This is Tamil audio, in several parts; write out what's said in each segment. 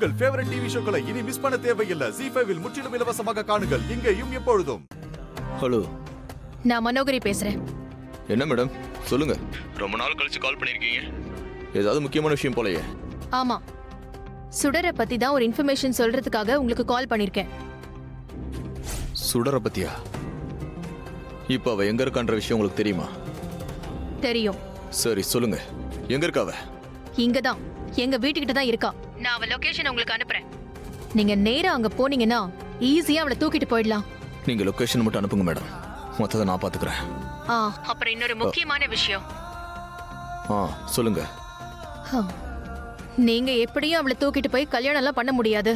உங்கள் ஃபேவரட் டிவி ஷோக்களை இனி மிஸ் பண்ண தேவையில்லை ஜி ஃபைவில் முற்றிலும் இலவசமாக காணுங்கள் இங்கேயும் எப்பொழுதும் ஹலோ நான் மனோகரி பேசுறேன் என்ன மேடம் சொல்லுங்க ரொம்ப நாள் கழிச்சு கால் பண்ணிருக்கீங்க ஏதாவது முக்கியமான விஷயம் போலயே ஆமா சுடரை பத்தி தான் ஒரு இன்ஃபர்மேஷன் சொல்றதுக்காக உங்களுக்கு கால் பண்ணிருக்கேன் சுடர பத்தியா இப்ப அவ எங்க இருக்கான்ற விஷயம் உங்களுக்கு தெரியுமா தெரியும் சரி சொல்லுங்க எங்க இருக்கா அவ இங்கதான் எங்க வீட்டுக்கிட்ட தான் இருக்கா நான் அவ லொகேஷன் உங்களுக்கு அனுப்புறேன் நீங்க நேரா அங்க போனீங்கன்னா ஈஸியா அவளை தூக்கிட்டு போயிடலாம் நீங்க லொகேஷன் மட்டும் அனுப்புங்க மேடம் மொத்தத்தை நான் பாத்துக்கிறேன் ஆ அப்புறம் இன்னொரு முக்கியமான விஷயம் ஆ சொல்லுங்க ஹம். நீங்க எப்படியும் அவளை தூக்கிட்டு போய் கல்யாணம் எல்லாம் பண்ண முடியாது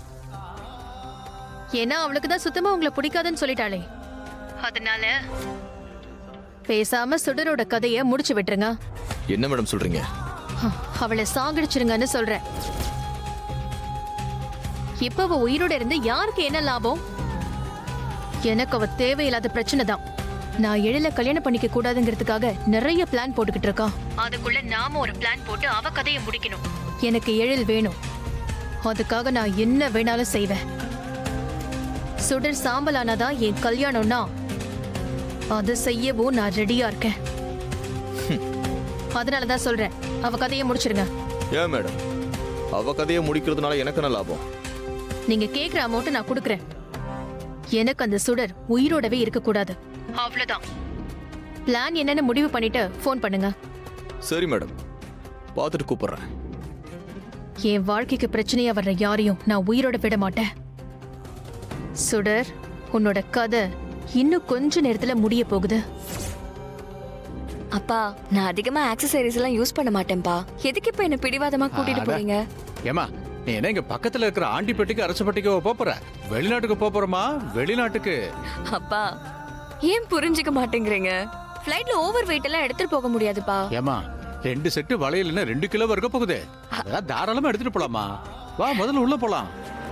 ஏன்னா அவளுக்கு தான் சுத்தமா உங்களை பிடிக்காதுன்னு சொல்லிட்டாளே அதனால பேசாம சுடரோட கதைய முடிச்சு விட்டுருங்க என்ன மேடம் சொல்றீங்க ஹம், அவளை சாகடிச்சிருங்கன்னு சொல்றேன் இப்ப அவ உயிரோட இருந்து யாருக்கு என்ன லாபம் எனக்கு அவ தேவையில்லாத பிரச்சனை தான் நான் எழில கல்யாணம் பண்ணிக்க கூடாதுங்கிறதுக்காக நிறைய பிளான் போட்டுக்கிட்டு இருக்கா அதுக்குள்ள நாம ஒரு பிளான் போட்டு அவ கதையை முடிக்கணும் எனக்கு எழில் வேணும் அதுக்காக நான் என்ன வேணாலும் செய்வேன் சுடர் சாம்பலானாதான் என் கல்யாணம்னா அது செய்யவும் நான் ரெடியா இருக்கேன் அதனாலதான் சொல்றேன் அவ கதையை முடிச்சிருங்க ஏன் மேடம் அவ கதையை முடிக்கிறதுனால எனக்கு என்ன லாபம் நீங்க கேக்குற அமௌண்ட் நான் கொடுக்கறேன் எனக்கு அந்த சுடர் உயிரோடவே இருக்க கூடாது அவ்வளவுதான் பிளான் என்னன்னு முடிவு பண்ணிட்டு ஃபோன் பண்ணுங்க சரி மேடம் பார்த்துட்டு கூப்பிடுறேன் என் வாழ்க்கைக்கு பிரச்சனையா வர்ற யாரையும் நான் உயிரோட விட மாட்டேன் சுடர் உன்னோட கதை இன்னும் கொஞ்ச நேரத்துல முடிய போகுது அப்பா நான் அதிகமா ஆக்சசரிஸ் எல்லாம் யூஸ் பண்ண மாட்டேன்ப்பா எதுக்கு இப்ப என்ன பிடிவாதமா கூட்டிட்டு அட. போறீங்க ஏமா நீ என்ன இங்க பக்கத்துல இருக்கிற ஆண்டிப்பட்டிக்கு அரசப்பட்டிக்கோ போப் போற வெளிநாட்டுக்கு போப் போறோமா வெளிநாட்டுக்கு அப்பா ஏன் புரிஞ்சுக்க மாட்டேங்கிறீங்க ஃப்ளைட்ல ஓவர் வெயிட் எல்லாம் எடுத்துட்டு போக முடியாதுப்பா ஏமா ரெண்டு செட்டு வளையல்னா ரெண்டு கிலோ இருக்க போகுது அதெல்லாம் தாராளமா எடுத்துட்டு போலாமா வா முதல்ல உள்ள போலாம்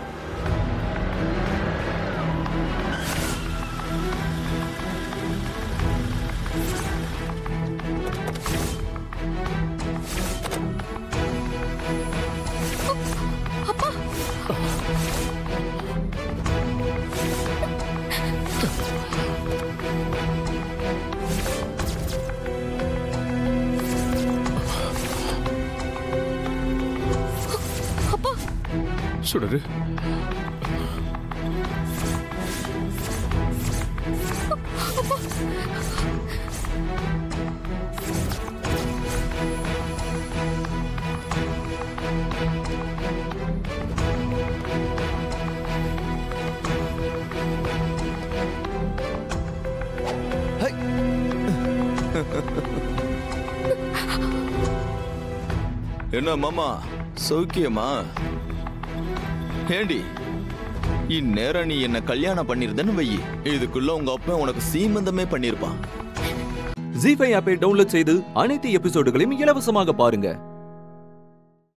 சுடரு என்ன மாமா சௌக்கியமா ஏண்டி இந்நேரம் நீ என்ன கல்யாணம் பண்ணிருந்தேன்னு வை இதுக்குள்ள உங்க அப்பா உனக்கு சீமந்தமே பண்ணிருப்பான் ஜி ஃபைவ் ஆப்பை டவுன்லோட் செய்து அனைத்து எபிசோடுகளையும் இலவசமாக பாருங்க